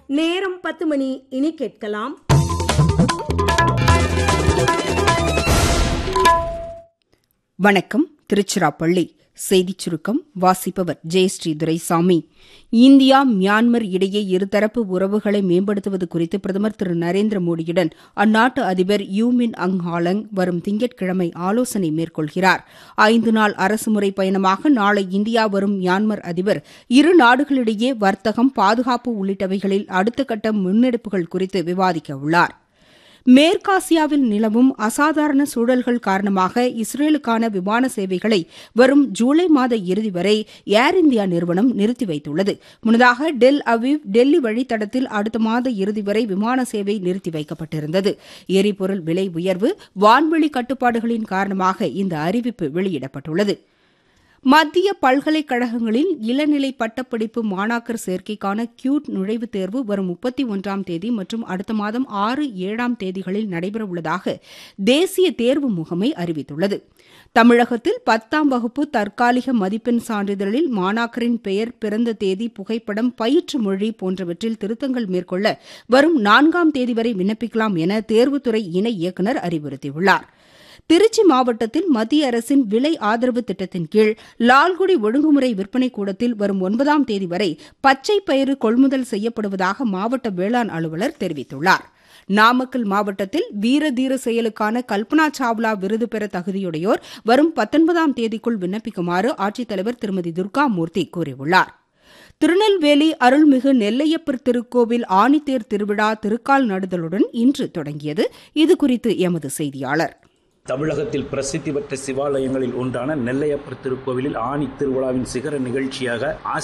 நேரம் பத்து மணி இனி கேட்கலாம் வணக்கம் திருச்சிராப்பள்ளி செய்திச் சுருக்கம் வாசிப்பவர் ஜெயஸ்ரீ துரைசாமி இந்தியா மியான்மர் இடையே இருதரப்பு உறவுகளை மேம்படுத்துவது குறித்து பிரதமர் திரு நரேந்திர மோடியுடன் அந்நாட்டு அதிபர் யூமின் அங் ஹாலங் வரும் திங்கட்கிழமை ஆலோசனை மேற்கொள்கிறார் ஐந்து நாள் அரசுமுறை பயணமாக நாளை இந்தியா வரும் மியான்மர் அதிபர் இரு நாடுகளிடையே வர்த்தகம் பாதுகாப்பு உள்ளிட்டவைகளில் அடுத்த கட்ட முன்னெடுப்புகள் குறித்து விவாதிக்க உள்ளார் மேற்காசியாவில் நிலவும் அசாதாரண சூழல்கள் காரணமாக இஸ்ரேலுக்கான விமான சேவைகளை வரும் ஜூலை மாத இறுதி வரை ஏர் இந்தியா நிறுவனம் நிறுத்தி வைத்துள்ளது முன்னதாக டெல் அவீவ் டெல்லி வழித்தடத்தில் அடுத்த மாத இறுதி வரை விமான சேவை நிறுத்தி வைக்கப்பட்டிருந்தது எரிபொருள் விலை உயர்வு வான்வெளி கட்டுப்பாடுகளின் காரணமாக இந்த அறிவிப்பு வெளியிடப்பட்டுள்ளது மத்திய பல்கலைக்கழகங்களில் இளநிலை பட்டப்படிப்பு மாணாக்கர் சேர்க்கைக்கான கியூட் நுழைவுத் தேர்வு வரும் முப்பத்தி ஒன்றாம் தேதி மற்றும் அடுத்த மாதம் ஆறு ஏழாம் தேதிகளில் நடைபெறவுள்ளதாக தேசிய தேர்வு முகமை அறிவித்துள்ளது தமிழகத்தில் பத்தாம் வகுப்பு தற்காலிக மதிப்பெண் சான்றிதழில் மாணாக்கரின் பெயர் பிறந்த தேதி புகைப்படம் பயிற்று மொழி போன்றவற்றில் திருத்தங்கள் மேற்கொள்ள வரும் நான்காம் தேதி வரை விண்ணப்பிக்கலாம் என தேர்வுத்துறை இணை இயக்குநர் அறிவுறுத்தியுள்ளாா் திருச்சி மாவட்டத்தில் மத்திய அரசின் விலை ஆதரவு திட்டத்தின் கீழ் லால்குடி ஒழுங்குமுறை விற்பனை கூடத்தில் வரும் ஒன்பதாம் தேதி வரை பச்சை பயிறு கொள்முதல் செய்யப்படுவதாக மாவட்ட வேளாண் அலுவலர் தெரிவித்துள்ளார் நாமக்கல் மாவட்டத்தில் வீர தீர செயலுக்கான கல்பனா சாவ்லா விருது பெற தகுதியுடையோர் வரும் பத்தொன்பதாம் தேதிக்குள் விண்ணப்பிக்குமாறு ஆட்சித்தலைவர் திருமதி துர்காமூர்த்தி கூறியுள்ளார் திருநெல்வேலி அருள்மிகு நெல்லையப்பர் திருக்கோவில் ஆணித்தேர் திருவிழா திருக்கால் நடுதலுடன் இன்று தொடங்கியது இதுகுறித்து எமது செய்தியாளர் தமிழகத்தில் பிரசித்தி பெற்ற சிவாலயங்களில் ஒன்றான நெல்லையப்பர் திருக்கோவிலில் ஆணி திருவிழாவின் சிகர நிகழ்ச்சியாக